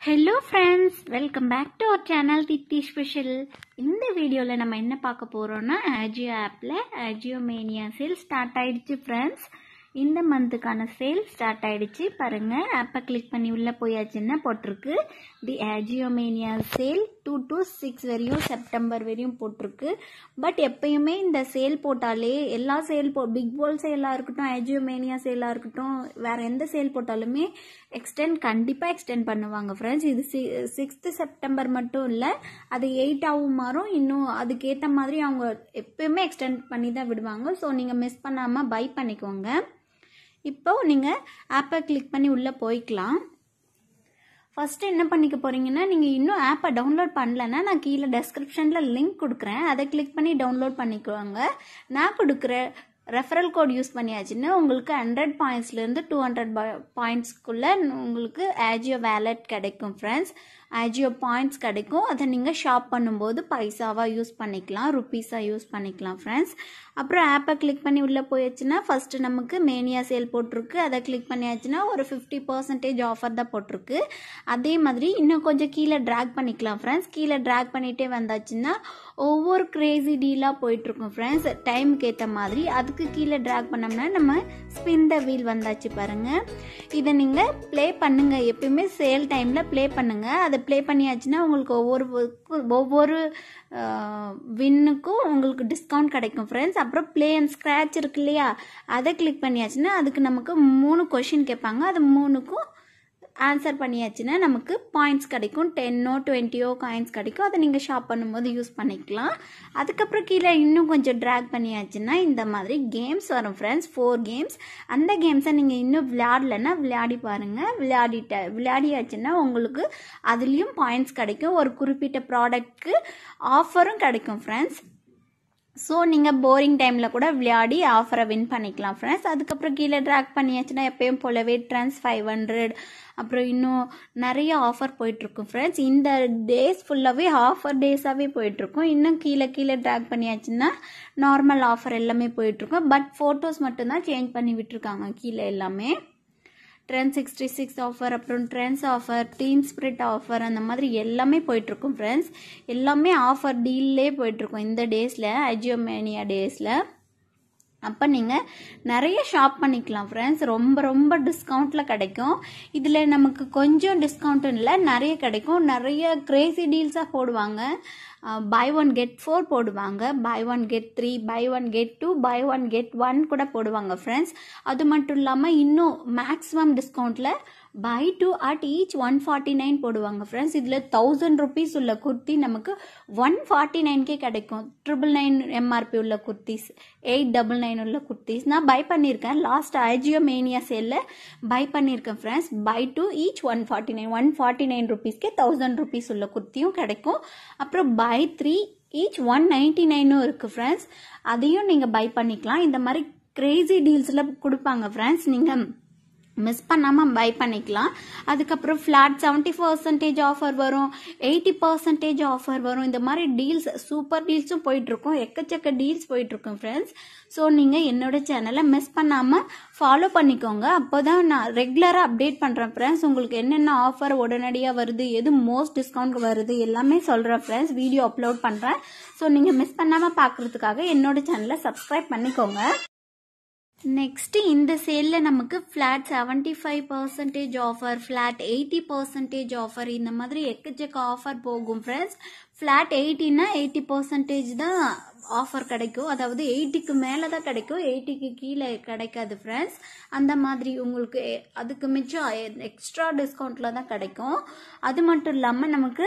hello friends welcome back to our channel Thithi special இந்த வீடியோவில் நம்ம என்ன பார்க்க போகிறோம்னா ஆஜியோ ஆப்பில் ஆஜியோ மேனியா சேல் ஸ்டார்ட் ஆயிடுச்சு ஃப்ரெண்ட்ஸ் இந்த மந்த்துக்கான சேல் ஸ்டார்ட் ஆயிடுச்சு பாருங்கள் ஆப்பை கிளிக் பண்ணி உள்ளே போயாச்சுன்னா போட்டிருக்கு the Ajio mania sale two to six வரையும் செப்டம்பர் வரையும் போட்டிருக்கு பட் எப்பயுமே இந்த சேல் போட்டாலே எல்லா சேல் போ பிக் போல் சேலாக இருக்கட்டும் ஆஜியோ மேனியா சேலாக இருக்கட்டும் வேறு எந்த சேல் போட்டாலுமே எக்ஸ்டெண்ட் கண்டிப்பாக எக்ஸ்டெண்ட் பண்ணுவாங்க ஃப்ரெண்ட்ஸ் இது சி சிக்ஸ்த்து செப்டம்பர் மட்டும் இல்லை அது எயிட்டாகவும் மாறும் இன்னும் அதுக்கேற்ற மாதிரி அவங்க எப்பயுமே எக்ஸ்டெண்ட் பண்ணி தான் விடுவாங்க ஸோ நீங்கள் மிஸ் பண்ணாமல் பை பண்ணிக்கோங்க இப்போ நீங்கள் ஆப்பை கிளிக் பண்ணி உள்ளே போய்க்கலாம் ஃபஸ்ட்டு என்ன பண்ணிக்க போகிறீங்கன்னா நீங்கள் இன்னும் ஆப்பை டவுன்லோட் பண்ணலன்னா நான் கீழே டெஸ்கிரிப்ஷனில் லிங்க் கொடுக்குறேன் அதை கிளிக் பண்ணி டவுன்லோட் பண்ணிக்குவாங்க நான் கொடுக்குற ரெஃபரல் கோட் யூஸ் பண்ணியாச்சுன்னா உங்களுக்கு ஹண்ட்ரட் பாயிண்ட்ஸ்லேருந்து டூ ஹண்ட்ரட் பாயிண்ட்ஸ்க்குள்ளே உங்களுக்கு ஆஜியோ வேலட் கிடைக்கும் ஃப்ரெண்ட்ஸ் ஆஜியோ பாயிண்ட்ஸ் கிடைக்கும் அதை நீங்கள் ஷாப் பண்ணும்போது பைசாவாக யூஸ் பண்ணிக்கலாம் ருப்பீஸாக யூஸ் பண்ணிக்கலாம் ஃப்ரெண்ட்ஸ் அப்புறம் ஆப்பை கிளிக் பண்ணி உள்ளே போயாச்சுன்னா ஃபஸ்ட்டு நமக்கு மேனியா சேல் போட்டிருக்கு அதை கிளிக் பண்ணியாச்சுன்னா ஒரு ஃபிஃப்டி பர்சன்டேஜ் ஆஃபர் தான் போட்டிருக்கு அதே மாதிரி இன்னும் கொஞ்சம் கீழே ட்ராக் பண்ணிக்கலாம் ஃப்ரெண்ட்ஸ் கீழே ட்ராக் பண்ணிகிட்டே வந்தாச்சுன்னா ஒவ்வொரு கிரேசி டீலாக போயிட்டுருக்கும் ஃப்ரெண்ட்ஸ் டைமுக்கு ஏற்ற மாதிரி அதுக்கு கீழே ட்ராக் பண்ணோம்னா நம்ம ஸ்பின் த வீல் வந்தாச்சு பாருங்கள் இதை நீங்கள் ப்ளே பண்ணுங்கள் எப்பயுமே சேல் டைமில் ப்ளே பண்ணுங்கள் அதை ப்ளே பண்ணியாச்சுன்னா உங்களுக்கு ஒவ்வொரு ஒவ்வொரு வின்னுக்கும் உங்களுக்கு டிஸ்கவுண்ட் கிடைக்கும் ஃப்ரெண்ட்ஸ் அப்புறம் ப்ளே அண்ட் ஸ்க்ராட்ச் இருக்கு இல்லையா அதை கிளிக் பண்ணியாச்சுன்னா அதுக்கு நமக்கு மூணு கொஷின் கேட்பாங்க அது மூணுக்கும் ஆன்சர் பண்ணியாச்சுன்னா நமக்கு பாயிண்ட்ஸ் கிடைக்கும் டென்னோ டுவெண்ட்டியோ காயின்ஸ் கிடைக்கும் அதை நீங்கள் ஷாப் பண்ணும்போது யூஸ் பண்ணிக்கலாம் அதுக்கப்புறம் கீழே இன்னும் கொஞ்சம் ட்ராக் பண்ணியாச்சுன்னா இந்த மாதிரி கேம்ஸ் வரும் ஃப்ரெண்ட்ஸ் ஃபோர் கேம்ஸ் அந்த கேம்ஸை நீங்கள் இன்னும் விளையாடலைன்னா விளையாடி பாருங்கள் விளையாடிட்ட விளையாடியாச்சுன்னா உங்களுக்கு அதுலேயும் பாயிண்ட்ஸ் கிடைக்கும் ஒரு குறிப்பிட்ட ப்ராடக்ட்க்கு ஆஃபரும் கிடைக்கும் ஃப்ரெண்ட்ஸ் ஸோ நீங்கள் போரிங் டைமில் கூட விளையாடி ஆஃபரை வின் பண்ணிக்கலாம் ஃப்ரெண்ட்ஸ் அதுக்கப்புறம் கீழே ட்ராக் பண்ணியாச்சுன்னா எப்பயும் போலவே ட்ரான்ஸ் ஃபைவ் ஹண்ட்ரட் அப்புறம் இன்னும் நிறைய ஆஃபர் போயிட்டுருக்கும் ஃப்ரெண்ட்ஸ் இந்த டேஸ் ஃபுல்லாகவே ஆஃபர் டேஸாகவே போயிட்டுருக்கும் இன்னும் கீழே கீழே ட்ராக் பண்ணியாச்சுன்னா நார்மல் ஆஃபர் எல்லாமே போயிட்டுருக்கும் பட் ஃபோட்டோஸ் மட்டும்தான் சேஞ்ச் பண்ணி விட்டுருக்காங்க கீழே எல்லாமே ட்ரெண்ட் சிக்ஸ்டி சிக்ஸ் ஆஃபர் அப்புறம் trends offer team spirit offer அந்த மாதிரி எல்லாமே போயிட்டுருக்கும் ஃப்ரெண்ட்ஸ் எல்லாமே ஆஃபர் டீல்லே போயிட்டுருக்கும் இந்த டேஸில் அஜியோமேனியா டேஸில் அப்போ நீங்கள் நிறைய ஷாப் பண்ணிக்கலாம் ஃப்ரெண்ட்ஸ் ரொம்ப ரொம்ப டிஸ்கவுண்ட்டில் கிடைக்கும் இதில் நமக்கு கொஞ்சம் டிஸ்கவுண்ட்டும் இல்லை நிறைய கிடைக்கும் நிறைய கிரேசி டீல்ஸாக போடுவாங்க பை ஒன் கெட் ஃபோர் போடுவாங்க buy one get three buy one get two buy one get one கூட போடுவாங்க ஃப்ரெண்ட்ஸ் அது மட்டும் இல்லாமல் இன்னும் மேக்ஸிமம் டிஸ்கவுண்ட்டில் buy two at each one forty nine போடுவாங்க ஃப்ரெண்ட்ஸ் இதில் தௌசண்ட் ருபீஸ் உள்ள குர்த்தி நமக்கு ஒன் ஃபார்ட்டி நைன்கே கிடைக்கும் ட்ரிபிள் நைன் எம்ஆர்பி உள்ள குர்த்திஸ் எயிட் டபுள் நைன் உள்ள குர்த்திஸ் நான் பை பண்ணியிருக்கேன் லாஸ்ட் ஐஜியோ மேனியா சேலில் பை பண்ணியிருக்கேன் friends buy two each one forty nine one forty nine ருபீஸ்க்கே தௌசண்ட் ருபீஸ் உள்ள குர்த்தியும் கிடைக்கும் அப்புறம் buy three each one ninety நைனும் இருக்குது ஃப்ரெண்ட்ஸ் அதையும் நீங்கள் பை பண்ணிக்கலாம் இந்த மாதிரி கிரேசி டீல்ஸில் கொடுப்பாங்க ஃப்ரெண்ட்ஸ் நீங்கள் மிஸ் பண்ணாமல் பை பண்ணிக்கலாம் அதுக்கப்புறம் ஃப்ளாட் செவன்ட்டி பர்சன்டேஜ் ஆஃபர் வரும் எயிட்டி பர்சன்டேஜ் ஆஃபர் வரும் இந்த மாதிரி டீல்ஸ் சூப்பர் டீல்ஸும் போயிட்டுருக்கும் எக்கச்சக்க டீல்ஸ் போயிட்டுருக்கும் ஃப்ரெண்ட்ஸ் ஸோ நீங்கள் என்னோட சேனலை மிஸ் பண்ணாமல் ஃபாலோ பண்ணிக்கோங்க அப்போ தான் நான் ரெகுலராக அப்டேட் பண்ணுறேன் ஃப்ரெண்ட்ஸ் உங்களுக்கு என்னென்ன ஆஃபர் உடனடியாக வருது எது மோஸ்ட் டிஸ்கவுண்ட் வருது எல்லாமே சொல்கிறேன் ஃப்ரெண்ட்ஸ் வீடியோ அப்லோட் பண்ணுறேன் ஸோ நீங்கள் மிஸ் பண்ணாமல் பார்க்குறதுக்காக என்னோட சேனலை சப்ஸ்கிரைப் பண்ணிக்கோங்க நெக்ஸ்ட் இந்த சேலில் நமக்கு flat seventy five percentage offer flat eighty percentage offer இந்த மாதிரி எக்கச்சக்க ஆஃபர் போகும் ஃப்ரெண்ட்ஸ் ஃப்ளாட் எயிட்டின்னா எயிட்டி பர்சன்டேஜ் தான் ஆஃபர் கிடைக்கும் அதாவது எயிட்டிக்கு மேலே தான் கிடைக்கும் எயிட்டிக்கு கீழே கிடைக்காது ஃப்ரெண்ட்ஸ் அந்த மாதிரி உங்களுக்கு அதுக்கு மிச்சம் எக்ஸ்ட்ரா டிஸ்கவுண்ட்டில் தான் கிடைக்கும் அது மட்டும் இல்லாமல் நமக்கு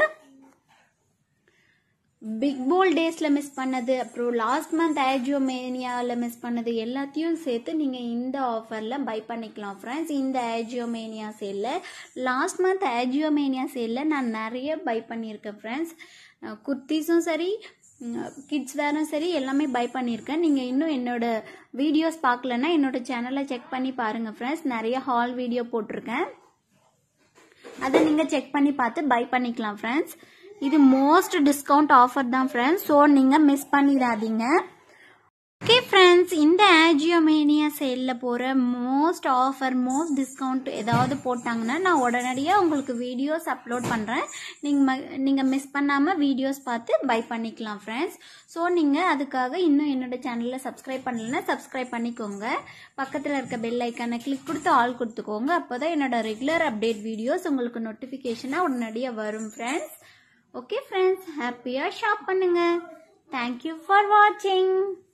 பிக் போல் டேஸில் மிஸ் பண்ணது அப்புறம் லாஸ்ட் மந்த் ஆஜியோ மேனியாவில் மிஸ் பண்ணது எல்லாத்தையும் சேர்த்து நீங்கள் இந்த ஆஃபரில் பை பண்ணிக்கலாம் ஃப்ரெண்ட்ஸ் இந்த ஆஜியோ மேனியா சேலில் லாஸ்ட் மந்த் ஆஜியோ மேனியா சேலில் நான் நிறைய பை பண்ணியிருக்கேன் ஃப்ரெண்ட்ஸ் குர்த்திஸும் சரி கிட்ஸ் வேரும் சரி எல்லாமே பை பண்ணியிருக்கேன் நீங்கள் இன்னும் என்னோட வீடியோஸ் பார்க்கலன்னா என்னோட சேனலை செக் பண்ணி பாருங்கள் ஃப்ரெண்ட்ஸ் நிறைய ஹால் வீடியோ போட்டிருக்கேன் அதை நீங்கள் செக் பண்ணி பார்த்து பை பண்ணிக்கலாம் ஃப்ரெண்ட்ஸ் இது மோஸ்ட் டிஸ்கவுண்ட் ஆஃபர் தான் ஃப்ரெண்ட்ஸ் ஸோ நீங்கள் மிஸ் பண்ணிடாதீங்க ஓகே ஃப்ரெண்ட்ஸ் இந்த ஆஜியோமேனியா சேலில் போகிற மோஸ்ட் ஆஃபர் மோஸ்ட் டிஸ்கவுண்ட் ஏதாவது போட்டாங்கன்னா நான் உடனடியாக உங்களுக்கு வீடியோஸ் அப்லோட் பண்ணுறேன் நீங்கள் நீங்கள் மிஸ் பண்ணாமல் வீடியோஸ் பார்த்து பை பண்ணிக்கலாம் ஃப்ரெண்ட்ஸ் ஸோ நீங்கள் அதுக்காக இன்னும் என்னோட சேனலில் சப்ஸ்கிரைப் பண்ணலைன்னா சப்ஸ்கிரைப் பண்ணிக்கோங்க பக்கத்தில் இருக்க பெல் ஐக்கானை கிளிக் கொடுத்து ஆல் கொடுத்துக்கோங்க அப்போ தான் என்னோட ரெகுலர் அப்டேட் வீடியோஸ் உங்களுக்கு நோட்டிஃபிகேஷனாக உடனடியாக வரும் ஃப்ரெண்ட்ஸ் ஓகே ஃப்ரெண்ட்ஸ் ஹாப்பியாக ஷாப் பண்ணுங்கள் தேங்க்யூ ஃபார் வாட்சிங்